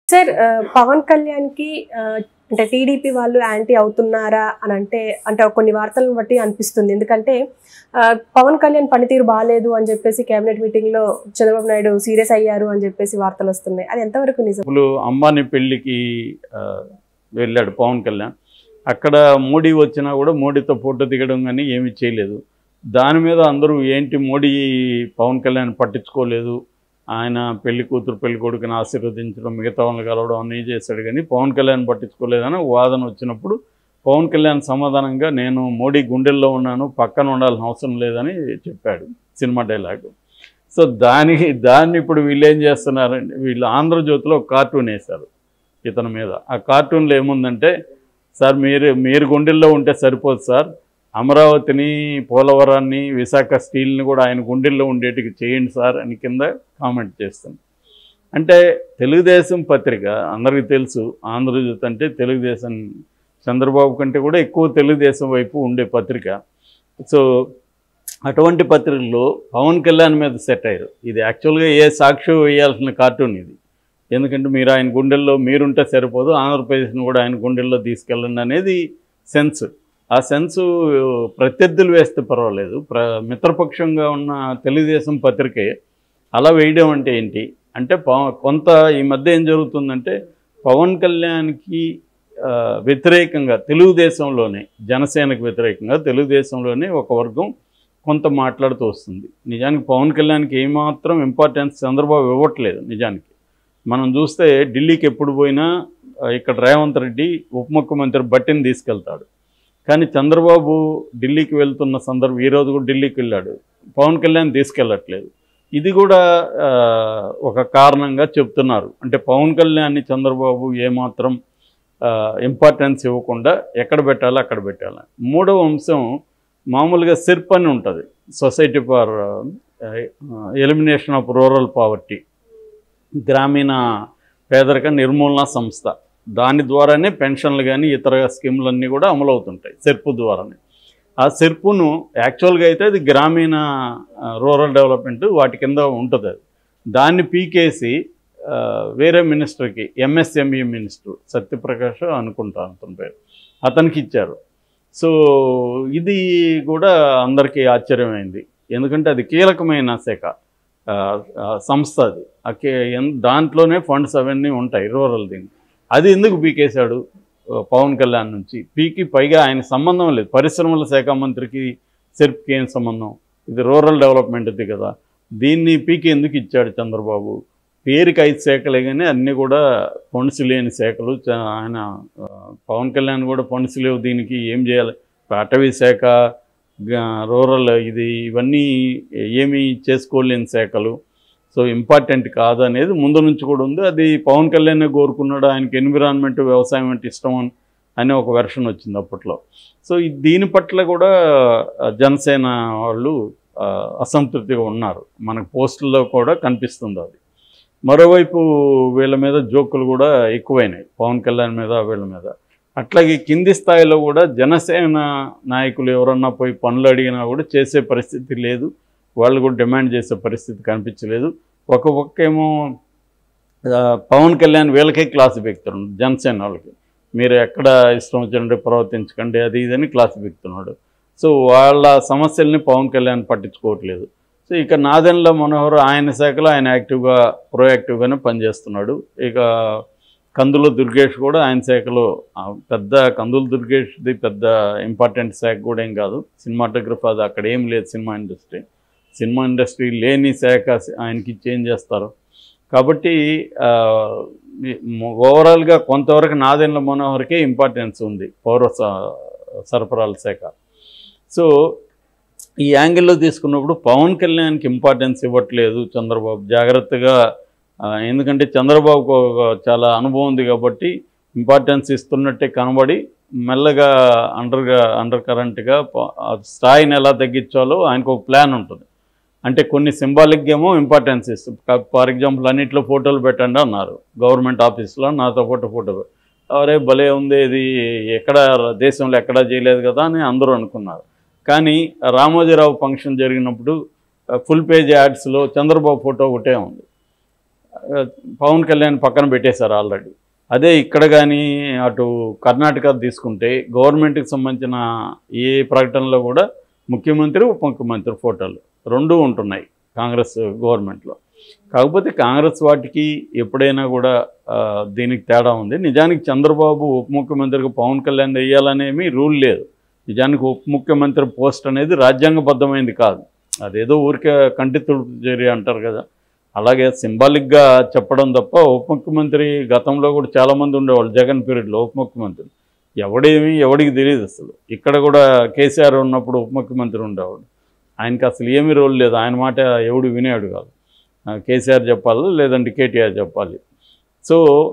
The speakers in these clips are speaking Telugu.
సార్ ఆ, పవన్ కళ్యాణ్ కి ఆ, అంటే టీడీపీ వాళ్ళు యాంటీ అవుతున్నారా అని అంటే అంటే కొన్ని వార్తలను బట్టి అనిపిస్తుంది ఎందుకంటే ఆ, పవన్ కళ్యాణ్ పనితీరు బాగాలేదు అని చెప్పేసి కేబినెట్ మీటింగ్ లో చంద్రబాబు నాయుడు సీరియస్ అయ్యారు అని చెప్పేసి వార్తలు వస్తున్నాయి అది ఎంతవరకు నిజం ఇప్పుడు అంబానీ పెళ్లికి ఆ, వెళ్ళాడు పవన్ కళ్యాణ్ అక్కడ మోడీ వచ్చినా కూడా మోడీతో ఫోటో దిగడం కానీ ఏమీ చేయలేదు దాని మీద అందరూ ఏంటి మోడీ పవన్ కళ్యాణ్ పట్టించుకోలేదు ఆయన పెళ్లి కూతురు పెళ్లి కొడుకుని ఆశీర్వదించడం మిగతా వాళ్ళని కలవడం అన్నీ చేశాడు కానీ పవన్ కళ్యాణ్ పట్టించుకోలేదని ఒక వాదన వచ్చినప్పుడు పవన్ కళ్యాణ్ సమాధానంగా నేను మోడీ గుండెల్లో ఉన్నాను పక్కన ఉండాల్సిన అవసరం లేదని చెప్పాడు సినిమా డైలాగ్ సో దానికి దాన్ని ఇప్పుడు వీళ్ళు ఏం చేస్తున్నారంటే వీళ్ళు ఆంధ్రజ్యోతిలో ఒక కార్టూన్ వేశారు ఇతని మీద ఆ కార్టూన్లో ఏముందంటే సార్ మీరు మీరు గుండెల్లో ఉంటే సరిపోదు సార్ అమరావతిని పోలవరాన్ని విశాఖ స్టీల్ని కూడా ఆయన గుండెల్లో ఉండేటికి చేయండి సార్ అని కింద కామెంట్ చేస్తాను అంటే తెలుగుదేశం పత్రిక అందరికీ తెలుసు ఆంధ్రజ్యోతి అంటే తెలుగుదేశం చంద్రబాబు కంటే కూడా ఎక్కువ తెలుగుదేశం వైపు ఉండే పత్రిక సో అటువంటి పత్రికలో పవన్ కళ్యాణ్ మీద సెట్ అయ్యారు ఇది యాక్చువల్గా ఏ సాక్షి వేయాల్సిన కార్టూన్ ఇది ఎందుకంటే మీరు ఆయన గుండెల్లో మీరుంటే సరిపోదు ఆంధ్రప్రదేశ్ని కూడా ఆయన గుండెల్లో తీసుకెళ్ళండి అనేది సెన్స్ ఆ సెన్సు ప్రత్యర్థులు వేస్తే పర్వాలేదు ప్ర మిత్రపక్షంగా ఉన్న తెలుగుదేశం పత్రికే అలా వేయడం అంటే ఏంటి అంటే పవ- కొంత ఈ మధ్య ఏం జరుగుతుందంటే పవన్ కళ్యాణ్కి ఆ, వ్యతిరేకంగా తెలుగుదేశంలోనే జనసేనకు వ్యతిరేకంగా తెలుగుదేశంలోనే ఒక వర్గం కొంత మాట్లాడుతూ వస్తుంది నిజానికి పవన్ కళ్యాణ్కి ఏమాత్రం ఇంపార్టెన్స్ చంద్రబాబు ఇవ్వట్లేదు నిజానికి మనం చూస్తే ఢిల్లీకి ఎప్పుడు పోయినా ఆ, ఇక్కడ రేవంత్ రెడ్డి ఉప ముఖ్యమంత్రి బట్టిని తీసుకెళ్తాడు కానీ చంద్రబాబు ఢిల్లీకి వెళ్తున్న సందర్భం ఈరోజు కూడా ఢిల్లీకి వెళ్ళాడు పవన్ కళ్యాణ్ తీసుకెళ్ళట్లేదు ఇది కూడా ఆ, ఒక కారణంగా చెప్తున్నారు అంటే పవన్ కళ్యాణ్ని చంద్రబాబు ఏమాత్రం ఇంపార్టెన్స్ ఇవ్వకుండా ఎక్కడ పెట్టాలో అక్కడ పెట్టాలి మూడవ అంశం మామూలుగా సిర్ప్ అని ఉంటుంది society for elimination of rural poverty గ్రామీణ పేదరిక నిర్మూలన సంస్థ దాని ద్వారానే పెన్షన్లు కానీ ఇతర స్కీములన్నీ కూడా అమలవుతుంటాయి సెర్పు ద్వారానే ఆ సెర్పును యాక్చువల్గా అయితే అది గ్రామీణ ఆ, రూరల్ డెవలప్మెంట్ వాటి కింద ఉంటుంది అది దాన్ని పీకేసి ఆ, వేరే మినిస్టర్కి ఎంఎస్ఎంఈ మినిస్టర్ సత్యప్రకాష్ అనుకుంటాను అతని పేరు అతనికి ఇచ్చారు సో ఇది కూడా అందరికీ ఆశ్చర్యమైంది ఎందుకంటే అది కీలకమైన శాఖ ఆ, ఆ, సంస్థ అది ఆ కే- ఎన్- దాంట్లోనే ఫండ్స్ అవన్నీ ఉంటాయి రూరల్ దీన్ని అది ఎందుకు పీకేశాడు ఆ, పవన్ కళ్యాణ్ నుంచి పీకి పైగా ఆయన సంబంధం లేదు పరిశ్రమల శాఖ మంత్రికి సెర్ప్కి ఏం సంబంధం ఇది రూరల్ డెవలప్మెంట్ది కదా దీన్ని పీకి ఎందుకు ఇచ్చాడు చంద్రబాబు పేరుకి ఐదు శాఖలే కానీ అన్నీ కూడా ఫండ్స్ లేని శాఖలు చ- ఆయన ఆ, పవన్ కళ్యాణ్ కూడా ఫండ్స్ లేవు దీనికి ఏం చేయాలి అటవీ శాఖ గ- రూరల్ ఇది ఇవన్నీ ఏమీ చేసుకోలేని శాఖలు సో ఇంపార్టెంట్ కాదు అనేది ముందు నుంచి కూడా ఉంది అది పవన్ కళ్యాణ్ కోరుకున్నాడు ఆయనకి ఎన్విరాన్మెంట్ వ్యవసాయం అంటే ఇష్టం అని అనే ఒక వెర్షన్ వచ్చింది అప్పట్లో సో ఈ- దీని పట్ల కూడా ఆ, జనసేన వాళ్ళు ఆ, అసంతృప్తిగా ఉన్నారు మనకు పోస్టుల్లో కూడా కనిపిస్తుంది అది మరోవైపు వీళ్ళ మీద జోకులు కూడా ఎక్కువైనాయి పవన్ కళ్యాణ్ మీద వీళ్ళ మీద అట్లాగే కింది స్థాయిలో కూడా జనసేన నాయకులు ఎవరన్నా పోయి పనులు అడిగినా కూడా చేసే పరిస్థితి లేదు వాళ్ళు కూడా డిమాండ్ చేసే పరిస్థితి కనిపించలేదు ఒక పక్కేమో ఆ, పవన్ కళ్యాణ్ వీళ్ళకే క్లాస్ పెడుతున్నాడు జనసేన వాళ్ళకి మీరు ఎక్కడ ఇష్టం వచ్చినట్టు ప్రవర్తించకండి అది ఇదని క్లాస్ పెడుతున్నాడు సో వాళ్ళ సమస్యల్ని పవన్ కళ్యాణ్ పట్టించుకోవట్లేదు సో ఇక నాదెండ్ల మనోహర్ ఆయన శాఖలో ఆయన యాక్టివ్గా ప్రోయాక్టివ్గానే పనిచేస్తున్నాడు ఇక కందుల దుర్గేష్ కూడా ఆయన శాఖలో ఆ, పెద్ద కందుల దుర్గేష్ది పెద్ద ఇంపార్టెంట్ శాఖ కూడా ఏం కాదు సినిమాటోగ్రఫీ అది అక్కడ ఏం లేదు సినిమా ఇండస్ట్రీ సినిమా ఇండస్ట్రీ లేని శాఖ ఆయనకి చేంజ్ చేస్తారు కాబట్టి ఆ, ఈ- ఓవరాల్గా కొంతవరకు నాదెండ్ల మనోహర్కే ఇంపార్టెన్స్ ఉంది పౌర స- సరఫరాల శాఖ సో ఈ యాంగిల్లో తీసుకున్నప్పుడు పవన్ కళ్యాణ్కి ఇంపార్టెన్స్ ఇవ్వట్లేదు చంద్రబాబు జాగ్రత్తగా ఆ, ఎందుకంటే చంద్రబాబుకు ఒక చాలా అనుభవం ఉంది కాబట్టి ఇంపార్టెన్స్ ఇస్తున్నట్టే కనబడి మెల్లగా అండర్గా అండర్ కరెంట్గా స్థాయిని ఎలా తగ్గించాలో ఆయనకు ఒక ప్లాన్ ఉంటుంది అంటే కొన్ని సింబాలిక్ ఏమో ఇంపార్టెన్స్ ఇస్తుంది ఫర్ ఎగ్జాంపుల్ అన్నింటిలో ఫోటోలు పెట్టండి అన్నారు గవర్నమెంట్ ఆఫీస్లో నాతో పాటు ఫోటో పె- అరే భలే ఉంది ఇది ఎక్కడ దేశంలో ఎక్కడా చేయలేదు కదా అని అందరూ అనుకున్నారు కానీ రామోజీరావు ఫంక్షన్ జరిగినప్పుడు ఫుల్ పేజ్ యాడ్స్లో చంద్రబాబు ఫోటో ఒకటే ఉంది ఆ, పవన్ కళ్యాణ్ పక్కన పెట్టేశారు ఆల్రెడీ అదే ఇక్కడ కానీ అటు కర్ణాటక తీసుకుంటే గవర్నమెంట్కి సంబంధించిన ఏ ప్రకటనలో కూడా ముఖ్యమంత్రి ఉప ముఖ్యమంత్రి ఫోటోలు రెండూ ఉంటున్నాయి కాంగ్రెస్ గవర్నమెంట్లో కాకపోతే కాంగ్రెస్ వాటికి ఎప్పుడైనా కూడా ఆ, దీనికి తేడా ఉంది నిజానికి చంద్రబాబు ఉప ముఖ్యమంత్రిగా పవన్ కళ్యాణ్ వేయాలనేమి రూల్ లేదు నిజానికి ఉప ముఖ్యమంత్రి పోస్ట్ అనేది రాజ్యాంగబద్ధమైంది కాదు అదేదో ఊరికే కంటి తుడుపు చర్య అంటారు కదా అలాగే సింబాలిక్గా చెప్పడం తప్ప ఉప ముఖ్యమంత్రి గతంలో కూడా చాలామంది ఉండేవాళ్ళు జగన్ పీరియడ్లో ఉప ముఖ్యమంత్రి ఎవడేమి ఎవడికి తెలియదు అసలు ఇక్కడ కూడా కేసీఆర్ ఉన్నప్పుడు ఉప ముఖ్యమంత్రి ఉండేవాడు ఆయనకి అసలు ఏమీ రోల్ లేదు ఆయన మాట ఎవడు వినేవాడు కాదు ఆ, కేసీఆర్ చెప్పాలి లేదంటే కేటీఆర్ చెప్పాలి సో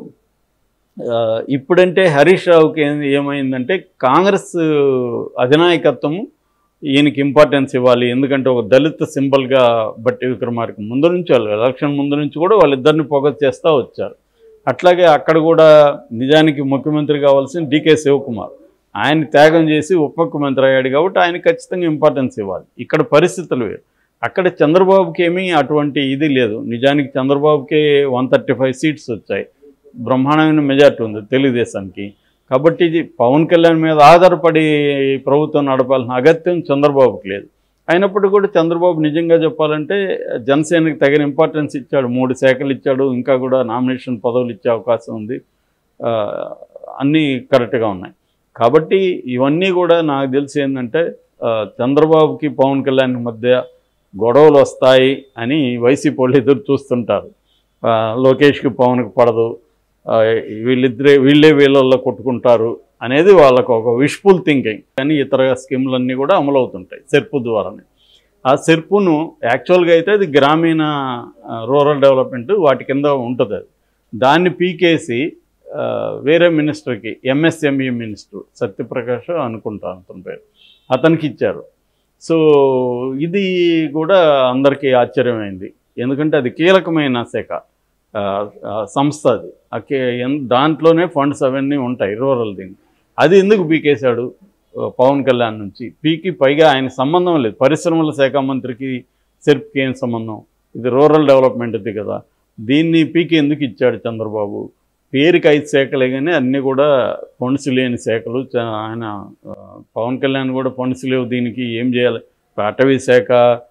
ఆ, ఇప్పుడంటే హరీష్ రావుకి ఏం ఏమైందంటే కాంగ్రెస్ అధినాయకత్వము ఈయనకి ఇంపార్టెన్స్ ఇవ్వాలి ఎందుకంటే ఒక దళిత సింబల్గా బట్టి విక్రమార్క ముందు నుంచి వాళ్ళు ఎలక్షన్ ముందు నుంచి కూడా వాళ్ళిద్దరిని ఫోకస్ చేస్తూ వచ్చారు అట్లాగే అక్కడ కూడా నిజానికి ముఖ్యమంత్రి కావాల్సిన డీకే శివకుమార్ ఆయన త్యాగం చేసి ఉప ముఖ్యమంత్రి అయ్యాడు కాబట్టి ఆయన ఖచ్చితంగా ఇంపార్టెన్స్ ఇవ్వాలి ఇక్కడ పరిస్థితులు వేరు అక్కడ చంద్రబాబుకి ఏమీ అటువంటి ఇది లేదు నిజానికి చంద్రబాబుకి వన్ థర్టీ ఫైవ్ సీట్స్ వచ్చాయి బ్రహ్మాండమైన మెజార్టీ ఉంది తెలుగుదేశానికి కాబట్టి ఇది పవన్ కళ్యాణ్ మీద ఆధారపడి ప్రభుత్వం నడపాల్సిన అగత్యం చంద్రబాబుకి లేదు అయినప్పటికీ కూడా చంద్రబాబు నిజంగా చెప్పాలంటే జనసేనకి తగిన ఇంపార్టెన్స్ ఇచ్చాడు మూడు శాఖలు ఇచ్చాడు ఇంకా కూడా నామినేషన్ పదవులు ఇచ్చే అవకాశం ఉంది ఆ, అన్నీ కరెక్ట్గా ఉన్నాయి కాబట్టి ఇవన్నీ కూడా నాకు తెలిసి ఏంటంటే ఆ, చంద్రబాబుకి పవన్ కళ్యాణ్ మధ్య గొడవలు వస్తాయి అని వైసీపీ వాళ్ళు ఎదురు చూస్తుంటారు ఆ, లోకేష్కి పవన్కి పడదు ఆ, వీళ్ళిద్దరే వీళ్ళే వీళ్ళల్లో కొట్టుకుంటారు అనేది వాళ్ళకు ఒక విష్ఫుల్ థింకింగ్ కానీ ఇతర స్కీములన్నీ కూడా అమలు అవుతుంటాయి సెర్పు ద్వారానే ఆ సెర్పును యాక్చువల్గా అయితే అది గ్రామీణ రూరల్ డెవలప్మెంట్ వాటి కింద ఉంటుంది అది దాన్ని పీకేసి ఆ, వేరే మినిస్టర్కి ఎంఎస్ఎంఈ మినిస్టర్ సత్యప్రకాష్ అనుకుంటాను అతని పేరు అతనికి ఇచ్చారు సో ఇది కూడా అందరికీ ఆశ్చర్యమైంది ఎందుకంటే అది కీలకమైన శాఖ ఆ, ఆ, సంస్థ అది ఆ కే- ఎన్- దాంట్లోనే ఫండ్స్ అవన్నీ ఉంటాయి రూరల్ దీన్ని అది ఎందుకు పీకేశాడు ఆ, పవన్ కళ్యాణ్ నుంచి పీకి పైగా ఆయన సంబంధం లేదు పరిశ్రమల శాఖ మంత్రికి సెర్ప్కి ఏం సంబంధం ఇది రూరల్ డెవలప్మెంట్ ఇది కదా దీన్ని పీకి ఎందుకు ఇచ్చాడు చంద్రబాబు పేరుకి ఐదు శాఖలే కానీ అన్నీ కూడా ఫండ్స్ లేని శాఖలు చ- ఆయన ఆ, పవన్ కళ్యాణ్ కూడా ఫండ్స్ లేవు దీనికి ఏం చేయాలి అటవీ శాఖ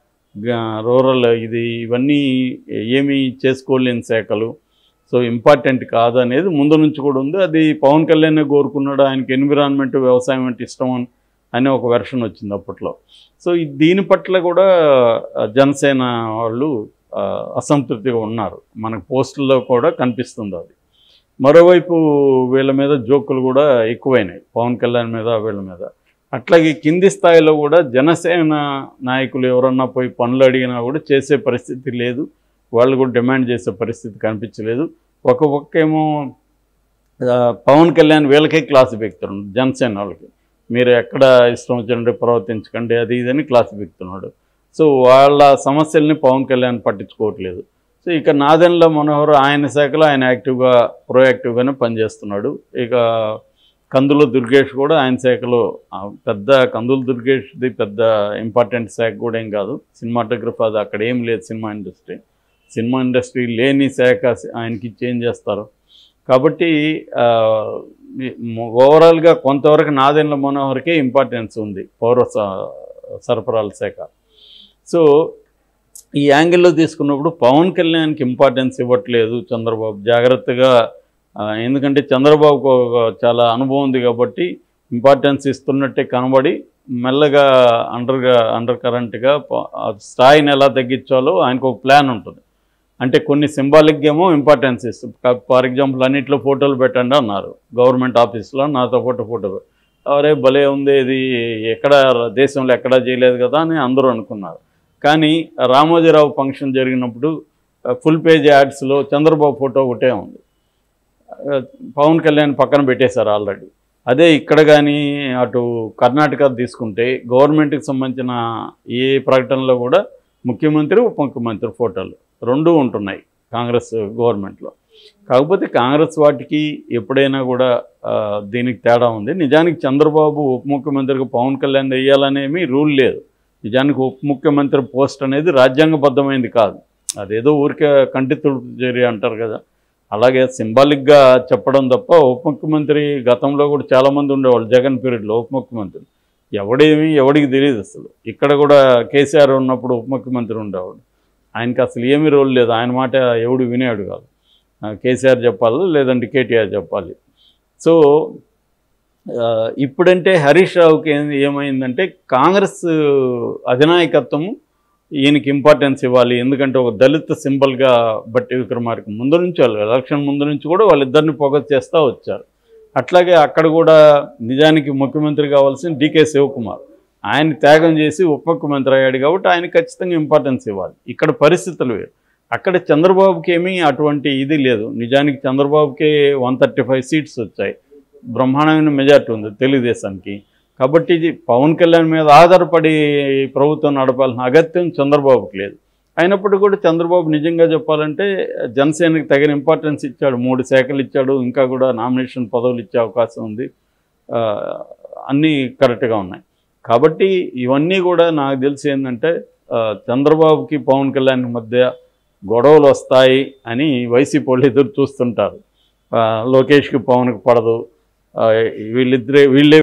గ- రూరల్ ఇది ఇవన్నీ ఏమీ చేసుకోలేని శాఖలు సో ఇంపార్టెంట్ కాదు అనేది ముందు నుంచి కూడా ఉంది అది పవన్ కళ్యాణ్ కోరుకున్నాడు ఆయనకి ఎన్విరాన్మెంట్ వ్యవసాయం అంటే ఇష్టం అని అనే ఒక వెర్షన్ వచ్చింది అప్పట్లో సో ఈ- దీని పట్ల కూడా ఆ, జనసేన వాళ్ళు ఆ, అసంతృప్తిగా ఉన్నారు మనకు పోస్టుల్లో కూడా కనిపిస్తుంది అది మరోవైపు వీళ్ళ మీద జోకులు కూడా ఎక్కువైనాయి పవన్ కళ్యాణ్ మీద వీళ్ళ మీద అట్లాగే కింది స్థాయిలో కూడా జనసేన నాయకులు ఎవరన్నా పోయి పనులు అడిగినా కూడా చేసే పరిస్థితి లేదు వాళ్ళు కూడా డిమాండ్ చేసే పరిస్థితి కనిపించలేదు ఒక పక్కేమో ఆ, పవన్ కళ్యాణ్ వీళ్ళకే క్లాస్ పెడుతున్నాడు జనసేన వాళ్ళకి మీరు ఎక్కడ ఇష్టం వచ్చినట్టు ప్రవర్తించకండి అది ఇదని క్లాస్ పెడుతున్నాడు సో వాళ్ళ సమస్యల్ని పవన్ కళ్యాణ్ పట్టించుకోవట్లేదు సో ఇక నాదెండ్ల మనోహర్ ఆయన శాఖలో ఆయన యాక్టివ్గా ప్రోయాక్టివ్గానే పనిచేస్తున్నాడు ఇక కందుల దుర్గేష్ కూడా ఆయన శాఖలో ఆ, పెద్ద కందుల దుర్గేష్ది పెద్ద ఇంపార్టెంట్ శాఖ కూడా ఏం కాదు సినిమాటోగ్రఫీ అది అక్కడ ఏం లేదు సినిమా ఇండస్ట్రీ సినిమా ఇండస్ట్రీ లేని శాఖ ఆయనకి చేంజ్ చేస్తారు కాబట్టి ఆ, ఈ- ఓవరాల్గా కొంతవరకు నాదెండ్ల మనోహర్కే ఇంపార్టెన్స్ ఉంది పౌర స- సరఫరాల శాఖ సో ఈ యాంగిల్లో తీసుకున్నప్పుడు పవన్ కళ్యాణ్కి ఇంపార్టెన్స్ ఇవ్వట్లేదు చంద్రబాబు జాగ్రత్తగా ఆ, ఎందుకంటే చంద్రబాబుకు ఒక చాలా అనుభవం ఉంది కాబట్టి ఇంపార్టెన్స్ ఇస్తున్నట్టే కనబడి మెల్లగా అండర్గా అండర్ కరెంట్గా స్థాయిని ఎలా తగ్గించాలో ఆయనకు ఒక ప్లాన్ ఉంటుంది అంటే కొన్ని సింబాలిక్ ఏమో ఇంపార్టెన్స్ ఇస్తుంది ఫర్ ఎగ్జాంపుల్ అన్నింటిలో ఫోటోలు పెట్టండి అన్నారు గవర్నమెంట్ ఆఫీస్లో నాతో పాటు ఫోటో పె- అరే భలే ఉంది ఇది ఎక్కడ దేశంలో ఎక్కడా చేయలేదు కదా అని అందరూ అనుకున్నారు కానీ రామోజీరావు ఫంక్షన్ జరిగినప్పుడు ఫుల్ పేజ్ యాడ్స్లో చంద్రబాబు ఫోటో ఒకటే ఉంది ఆ, పవన్ కళ్యాణ్ పక్కన పెట్టేశారు ఆల్రెడీ అదే ఇక్కడ కానీ అటు కర్ణాటక తీసుకుంటే గవర్నమెంట్కి సంబంధించిన ఏ ప్రకటనలో కూడా ముఖ్యమంత్రి ఉప ముఖ్యమంత్రి ఫోటోలు రెండూ ఉంటున్నాయి కాంగ్రెస్ గవర్నమెంట్లో కాకపోతే కాంగ్రెస్ వాటికి ఎప్పుడైనా కూడా ఆ, దీనికి తేడా ఉంది నిజానికి చంద్రబాబు ఉప ముఖ్యమంత్రిగా పవన్ కళ్యాణ్ వేయాలనేమి రూల్ లేదు నిజానికి ఉప ముఖ్యమంత్రి పోస్ట్ అనేది రాజ్యాంగబద్ధమైంది కాదు అదేదో ఊరికే కంటి తుడుపు చర్య అంటారు కదా అలాగే సింబాలిక్గా చెప్పడం తప్ప ఉప ముఖ్యమంత్రి గతంలో కూడా చాలామంది ఉండేవాళ్ళు జగన్ పీరియడ్లో ఉప ముఖ్యమంత్రి ఎవడేమి ఎవడికి తెలియదు అసలు ఇక్కడ కూడా కేసీఆర్ ఉన్నప్పుడు ఉప ముఖ్యమంత్రి ఉండేవాడు ఆయనకి అసలు ఏమీ రోల్ లేదు ఆయన మాట ఎవడు వినేవాడు కాదు ఆ, కేసీఆర్ చెప్పాలి లేదంటే కేటీఆర్ చెప్పాలి సో ఆ, ఇప్పుడంటే హరీష్ రావుకి ఏం ఏమైందంటే కాంగ్రెస్ అధినాయకత్వము ఈయనకి ఇంపార్టెన్స్ ఇవ్వాలి ఎందుకంటే ఒక దళిత సింబల్గా బట్టి విక్రమార్క ముందు నుంచి వాళ్ళు ఎలక్షన్ ముందు నుంచి కూడా వాళ్ళిద్దరిని ఫోకస్ చేస్తూ వచ్చారు అట్లాగే అక్కడ కూడా నిజానికి ముఖ్యమంత్రి కావాల్సిన డీకే శివకుమార్ ఆయన త్యాగం చేసి ఉప ముఖ్యమంత్రి అయ్యాడు కాబట్టి ఆయన ఖచ్చితంగా ఇంపార్టెన్స్ ఇవ్వాలి ఇక్కడ పరిస్థితులు వేరు అక్కడ చంద్రబాబుకి ఏమీ అటువంటి ఇది లేదు నిజానికి చంద్రబాబుకి వన్ థర్టీ ఫైవ్ సీట్స్ వచ్చాయి బ్రహ్మాండమైన మెజార్టీ ఉంది తెలుగుదేశానికి కాబట్టి ఇది పవన్ కళ్యాణ్ మీద ఆధారపడి ప్రభుత్వం నడపాల్సిన అగత్యం చంద్రబాబుకి లేదు అయినప్పటికీ కూడా చంద్రబాబు నిజంగా చెప్పాలంటే జనసేనకి తగిన ఇంపార్టెన్స్ ఇచ్చాడు మూడు శాఖలు ఇచ్చాడు ఇంకా కూడా నామినేషన్ పదవులు ఇచ్చే అవకాశం ఉంది ఆ, అన్నీ కరెక్ట్గా ఉన్నాయి కాబట్టి ఇవన్నీ కూడా నాకు తెలిసి ఏంటంటే ఆ, చంద్రబాబుకి పవన్ కళ్యాణ్ మధ్య గొడవలు వస్తాయి అని వైసీపీ వాళ్ళు ఎదురు చూస్తుంటారు ఆ, లోకేష్కి పవన్కి పడదు ఆ, వీళ్ళిద్దరే వీళ్ళే